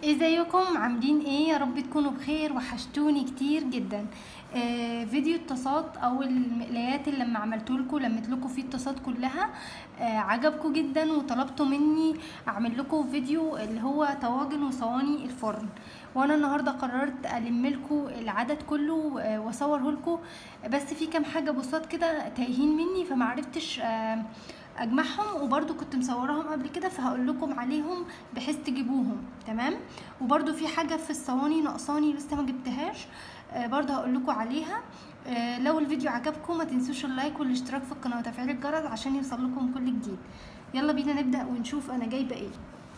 ازيكم عاملين ايه يا رب تكونوا بخير وحشتوني كتير جدا آه فيديو الطاسات او المقلايات اللي لما عملته لكم لميت لكم فيه الطاسات كلها آه عجبكم جدا وطلبتوا مني اعمل لكم فيديو اللي هو طواجن وصواني الفرن وانا النهارده قررت الم لكم العدد كله آه واصوره لكم بس في كام حاجه بساط كده تايهين مني فمعرفتش آه اجمعهم وبرده كنت مصوراهم قبل كده فهقول لكم عليهم بحيث تجيبوهم تمام وبرده في حاجه في الصواني ناقصاني لسه ما جبتهاش آه برده هقول لكم عليها آه لو الفيديو عجبكم ما تنسوش اللايك والاشتراك في القناه وتفعيل الجرس عشان يوصل لكم كل جديد يلا بينا نبدا ونشوف انا جايبه ايه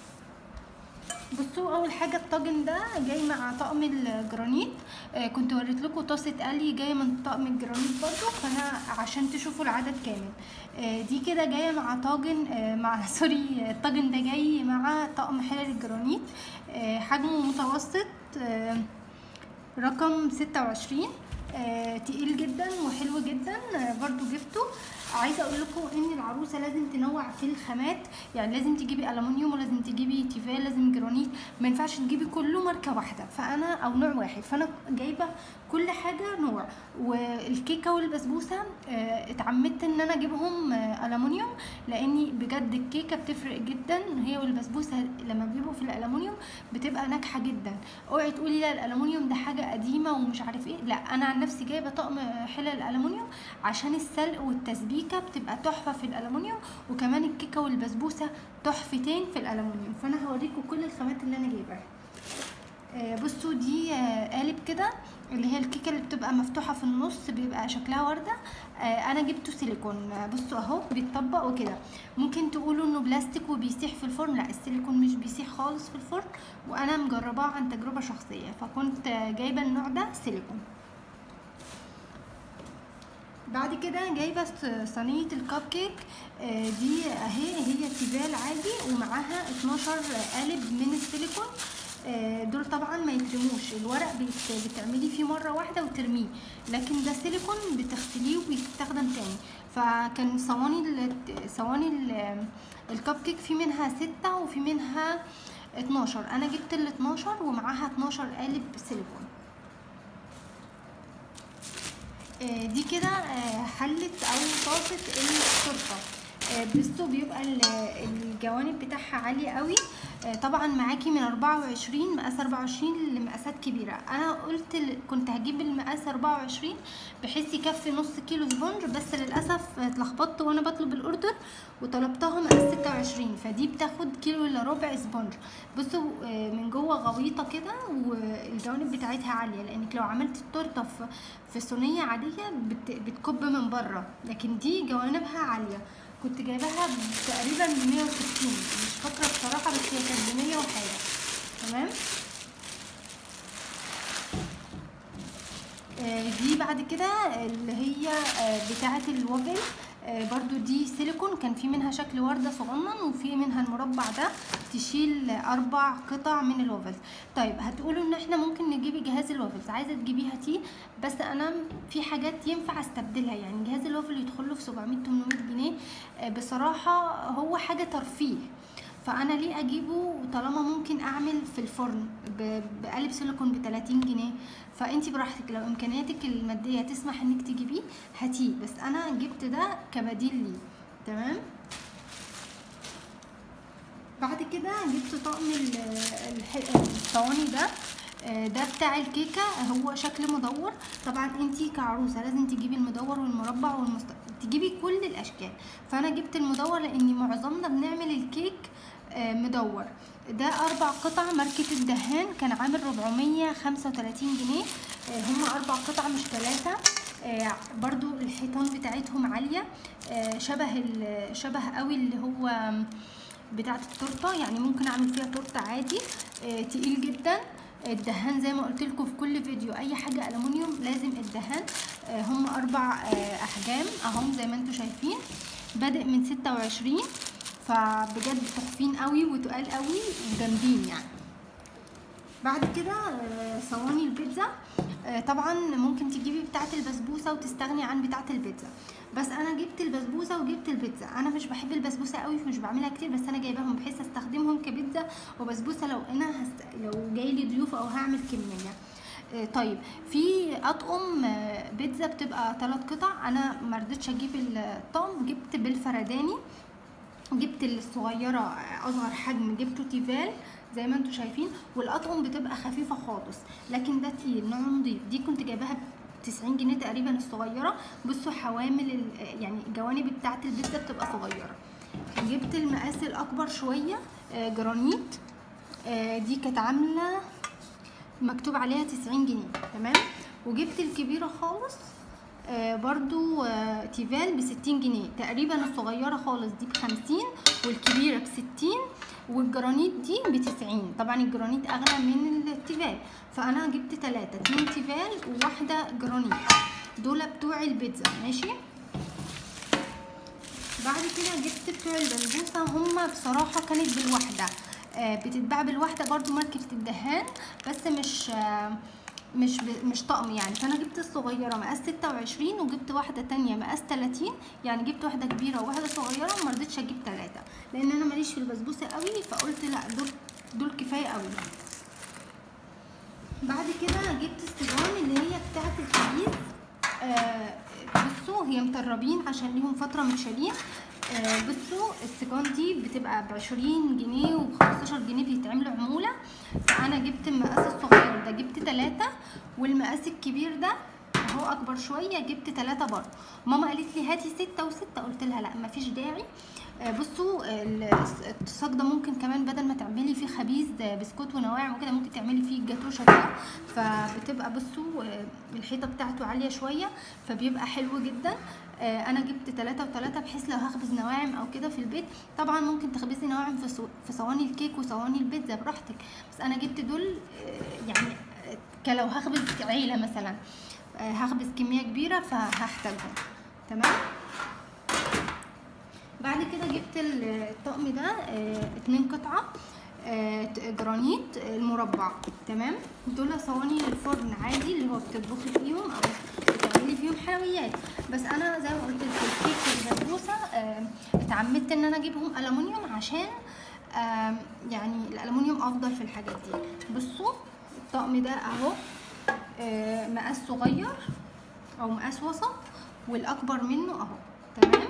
بصوا اول حاجه الطاجن ده جاي مع طقم الجرانيت آه كنت وريت لكم طاسه قلي جايه من طقم الجرانيت برضو فانا عشان تشوفوا العدد كامل آه دي كده جايه مع طاجن آه مع سوري الطاجن ده جاي مع طقم حلل الجرانيت آه حجمه متوسط آه رقم ستة وعشرين آه تقيل جدا وحلو جدا آه برضو جبته عايزه اقول لكم ان العروسه لازم تنوع في الخامات يعني لازم تجيبي الومنيوم ولازم تجيبي تيفال لازم جرانيت ما ينفعش تجيبي كله ماركه واحده فانا او نوع واحد فانا جايبه كل حاجه نوع والكيكه والبسبوسه آه اتعمدت ان انا اجيبهم آه الومنيوم لاني بجد الكيكه بتفرق جدا هي والبسبوسه لما بيبقوا في الالومنيوم بتبقى ناجحه جدا اوعي تقولي لا الالومنيوم ده حاجه قديمه ومش عارف ايه لا انا عن نفسي جايبه طقم حلل الالومنيوم عشان السلق والتسبيك الكيكه بتبقى تحفه في الالومنيوم وكمان الكيكه والبسبوسه تحفتين في الالومنيوم فانا هوريكم كل الخامات اللي انا جايباها آه بصوا دي آه قالب كده اللي هي الكيكه اللي بتبقى مفتوحه في النص بيبقى شكلها ورده آه انا جبته سيليكون بصوا اهو بيتطبق وكده ممكن تقولوا انه بلاستيك وبيسيح في الفرن لا السيليكون مش بيسيح خالص في الفرن وانا مجرباه عن تجربه شخصيه فكنت جايبه النوع ده سيليكون بعد كده جايبه صينيه الكب كيك دي اهي هي تيفال عادي ومعاها 12 قالب من السيليكون دول طبعا ما يترموش الورق بتعملي فيه مره واحده وترميه لكن ده سيليكون بتغسليه وبيستخدم تاني فكان صواني صواني الكب كيك في منها ستة وفي منها 12 انا جبت ال 12 ومعاها 12 قالب سيليكون دي كده حلة او طاسة التورته بصوا بيبقى الجوانب بتاعها عالية قوي طبعا معاكي من 24 مقاس 24 لمقاسات كبيرة انا قلت كنت هجيب المقاس 24 بحيث يكفي نص كيلو سبونج بس للاسف اتلخبطت وانا بطلب الاوردر وطلبتها مقاس 26 فدي بتاخد كيلو الا ربع سبونج بصوا من جوه غويطه كده والجوانب بتاعتها عاليه لانك لو عملت التورته في في صينيه عاديه بتكب من بره لكن دي جوانبها عاليه كنت جايباها تقريبا ب 160 مش فاكره بصراحه بس هي كانت ب 100 وحاجه تمام آه دي بعد كده اللي هي آه بتاعه الوجل آه برضو دي سيليكون كان في منها شكل وردة صغنن وفي منها المربع ده تشيل اربع قطع من الوافلز طيب هتقولوا ان احنا ممكن نجيبي جهاز الوافلز عايزه تجيبيها تي بس انا في حاجات ينفع استبدلها يعني جهاز الوافل يدخل له في 700 800 جنيه بصراحه هو حاجه ترفيه فانا ليه اجيبه طالما ممكن اعمل في الفرن بقالب سيليكون ب 30 جنيه فانتي براحتك لو امكانياتك الماديه تسمح انك تجيبيه هاتيه بس انا جبت ده كبديل ليه تمام بعد كده جبت طقم الصواني ده ده بتاع الكيكه هو شكل مدور طبعا انتي كعروسه لازم تجيبي المدور والمربع والمست... تجيبي كل الاشكال فانا جبت المدور لان معظمنا بنعمل الكيك مدور ده اربع قطع ماركة الدهان كان عامل 435 جنيه هم اربع قطع مش ثلاثة برضو الحيطان بتاعتهم عالية شبه شبه قوي اللي هو بتاعت التورته يعني ممكن اعمل فيها تورته عادي تقيل جدا الدهان زي ما قلت لكم في كل فيديو اي حاجه الومنيوم لازم الدهان هم اربع احجام اهم زي ما انتم شايفين بادئ من 26 فبجد تحفين قوي وتقال قوي وجامدين يعني بعد كده آه، صواني البيتزا آه، طبعا ممكن تجيبي بتاعه البسبوسه وتستغني عن بتاعه البيتزا بس انا جبت البسبوسه وجبت البيتزا انا مش بحب البسبوسه قوي فمش بعملها كتير بس انا جايباهم بحيث استخدمهم كبيتزا وبسبوسه لو انا هست... لو جاي لي ضيوف او هعمل كميه آه، طيب في اطقم آه، بيتزا بتبقى ثلاث قطع انا ما رضيتش اجيب الطقم جبت بالفرداني جبت الصغيره اصغر حجم جبته تيفال زي ما انتم شايفين والاطقم بتبقى خفيفه خالص لكن ده تقيل نوع نضيف دي كنت جايباها ب 90 جنيه تقريبا الصغيره بصوا حوامل ال- يعني الجوانب بتاعه البيتزا بتبقى صغيره جبت المقاس الاكبر شويه آه، جرانيت آه، دي كانت عامله مكتوب عليها 90 جنيه تمام وجبت الكبيره خالص آه برضو آه تيفال ب 60 جنيه تقريبا الصغيره خالص دي ب 50 والكبيره ب 60 والجرانيت دي ب 90 طبعا الجرانيت اغلى من التيفال فانا جبت ثلاثة اتنين تيفال وواحده جرانيت دول بتوع البيتزا ماشي بعد كده جبت بتوع البسبوسه هما بصراحه كانت بالواحده آه بتتباع بالواحده برضو ماركه الدهان بس مش آه مش ب... مش طقم يعني فانا جبت الصغيره مقاس 26 وجبت واحده تانية مقاس 30 يعني جبت واحده كبيره وواحده صغيره وما رضيتش اجيب ثلاثه لان انا ماليش في البسبوسه قوي فقلت لا دول دول كفايه قوي بعد كده جبت السيجان اللي هي بتاعه الكبير آه بصوا هي مطربين عشان ليهم فتره متشالين آه بصوا السيجان دي بتبقى ب 20 جنيه و 15 جنيه بيتعملوا عموله فانا جبت المقاس الصغير ده جبت ثلاثة والمقاس الكبير ده هو اكبر شويه جبت ثلاثة برضه ماما قالت لي هاتي ستة وستة قلت لها لا مفيش داعي آه بصوا ال- الصاج ده ممكن كمان بدل ما تعملي فيه خبيز آه، بسكوت ونواعم وكده ممكن تعملي فيه جاتوشه كده فبتبقى بصوا آه، الحيطه بتاعته عاليه شويه فبيبقى حلو جدا آه، انا جبت ثلاثة وثلاثة بحيث لو هخبز نواعم او كده في البيت طبعا ممكن تخبزي نواعم في صو- في صواني الكيك وصواني البيتزا براحتك بس انا جبت دول آه، يعني آه، كلو هخبز عيله مثلا آه، هخبز كميه كبيره فهحتاجهم تمام بعد كده جبت ال- الطقم ده آه، اتنين قطعة آه، ت- جرانيت المربع تمام دول صواني الفرن عادي اللي هو بتطبخي فيهم او بتعملي فيهم حلويات بس انا زي ما قلت لك الكيك والبسبوسه آه، اتعمدت ان انا اجيبهم الومنيوم عشان آم، يعني الالومنيوم افضل في الحاجات دي بصوا الطقم ده اهو آه، مقاس صغير او مقاس وسط والاكبر منه اهو تمام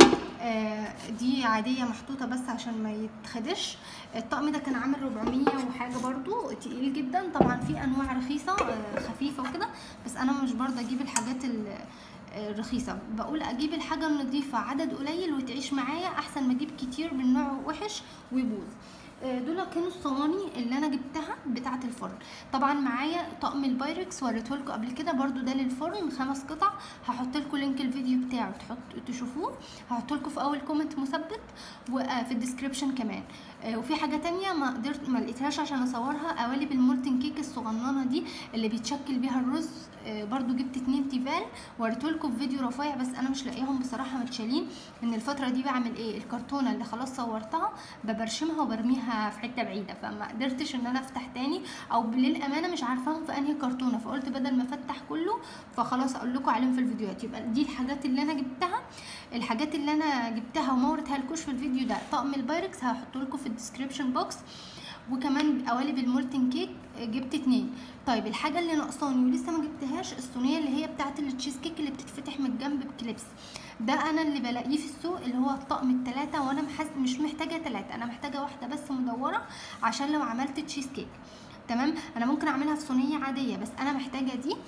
آه، دي عاديه محطوطه بس عشان ما يتخدش الطقم ده كان عامل 400 وحاجه برضو تقيل جدا طبعا في انواع رخيصه آه، خفيفه وكده بس انا مش برضه اجيب الحاجات ال- الرخيصه بقول اجيب الحاجه النظيفه عدد قليل وتعيش معايا احسن ما اجيب كتير من نوع وحش ويبوظ آه، دول كانوا الصواني اللي انا جبتها بتاعه الفرن طبعا معايا طقم البايركس وريته لكم قبل كده برضو ده للفرن خمس قطع هحط لكم لينك الفيديو بتاعه تحط تشوفوه هحط لكم في اول كومنت مثبت وفي الديسكريبشن كمان آه، وفي حاجه تانية ما قدرت ما لقيتهاش عشان اصورها قوالب المولتن كيك الصغننه دي اللي بيتشكل بيها الرز آه، برضو جبت اتنين تيفال وريته لكم في فيديو رفيع بس انا مش لاقيهم بصراحه متشالين ان الفتره دي بعمل ايه الكرتونه اللي خلاص صورتها ببرشمها وبرميها في حته بعيده فما قدرتش ان انا افتح تاني او للامانه مش عارفاهم في انهي كرتونه فقلت بدل ما افتح كله فخلاص اقول لكم عليهم في الفيديوهات يبقى دي الحاجات اللي انا جبتها الحاجات اللي انا جبتها وما وريتها لكوش في الفيديو ده طقم البايركس هحطه لكم في الديسكريبشن بوكس وكمان قوالب المولتن كيك جبت اتنين طيب الحاجه اللي ناقصاني ولسه ما جبتهاش الصينيه اللي هي بتاعه التشيز كيك اللي بتتفتح من الجنب بكليبس ده انا اللي بلاقيه في السوق اللي هو الطقم التلاتة وانا محس... مش محتاجه تلاتة انا محتاجه واحده بس مدوره عشان لو عملت تشيز كيك تمام انا ممكن اعملها في صينيه عاديه بس انا محتاجه دي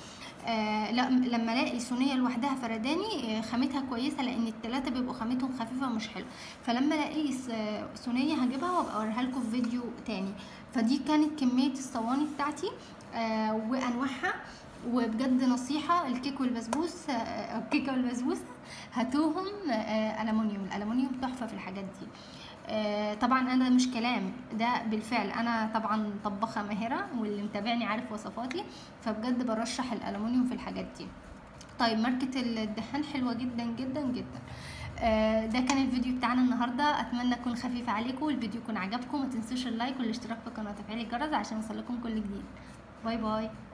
آه لا لما الاقي صينيه لوحدها فرداني آه خامتها كويسه لان التلاته بيبقوا خامتهم خفيفه ومش حلو فلما الاقي س- صينيه هجيبها وابقى اوريها لكم في فيديو تاني فدي كانت كميه الصواني بتاعتي آه وانواعها وبجد نصيحه الكيك والبسبوس آه الكيكه والبسبوسه هاتوهم آه الومنيوم الالومنيوم تحفه في الحاجات دي آه، طبعا انا مش كلام ده بالفعل انا طبعا طباخه ماهره واللي متابعني عارف وصفاتي فبجد برشح الالومنيوم في الحاجات دي طيب ماركه الدهان حلوه جدا جدا جدا آه، ده كان الفيديو بتاعنا النهارده اتمنى يكون خفيف عليكم والفيديو يكون عجبكم ما تنسوش اللايك والاشتراك في القناه وتفعيل الجرس عشان يوصلكم كل جديد باي باي